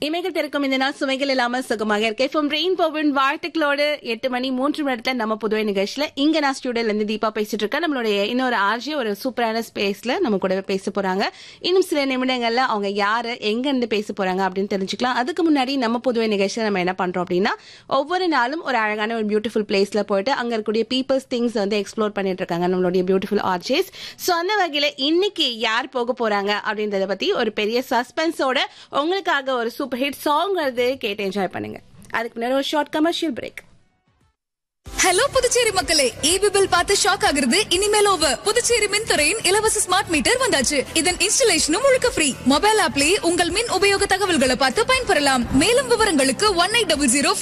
இமைகள் திறக்கும் இந்த நாள் சுமைகள் இல்லாம சுகமாக இருக்க இப்போ ரெயின்போவின் வாழ்த்துக்களோடு எட்டு மணி மூன்று மணி நேரத்துல நம்ம புதுவை நிகழ்ச்சியில இங்க நான் ஸ்டூடியோல இருந்து தீபா பேசிட்டு இருக்கேன் நம்மளுடைய இன்னொரு ஆர்ஜி ஒரு சூப்பரான ஸ்பேஸ்ல நம்ம கூடவே பேச போறாங்க இன்னும் சில நிமிடங்கள்ல அவங்க யாரு எங்க இருந்து பேச போறாங்க அப்படின்னு தெரிஞ்சுக்கலாம் அதுக்கு முன்னாடி நம்ம புதுவை நிகழ்ச்சியில நம்ம என்ன பண்றோம் அப்படின்னா ஒவ்வொரு நாளும் ஒரு அழகான ஒரு பியூட்டிஃபுல் பிளேஸ்ல போயிட்டு அங்க இருக்கக்கூடிய பீப்புள்ஸ் திங்ஸ் வந்து எக்ஸ்ப்ளோர் பண்ணிட்டு இருக்காங்க நம்மளுடைய பியூட்டிஃபுல் ஆர்ஜிஸ் சோ அந்த வகையில இன்னைக்கு யார் போக போறாங்க அப்படின்றத பத்தி ஒரு பெரிய சஸ்பென்ஸோட உங்களுக்காக ஒரு சூப்பர் ஹிட் சாங் வருது கேட்டு என்ஜாய் பண்ணுங்க அதுக்கு முன்னாடி ஒரு short commercial break hello Puducherry மக்களே ஈபி பில் பார்த்து ஷாக் ஆகுறது இனிமேல் ஓவர் புதுச்சேரி மின்துறையின் இலவச ஸ்மார்ட் மீட்டர் வந்தாச்சு இதன் இன்ஸ்டலேஷனும் முழுக்க ஃப்ரீ மொபைல் ஆப்லயே உங்கள் மின் உபயோக தகவல்களை பார்த்து பயன்பெறலாம் மேலும் விவரங்களுக்கு ஒன் எயிட் டபுள் ஜீரோ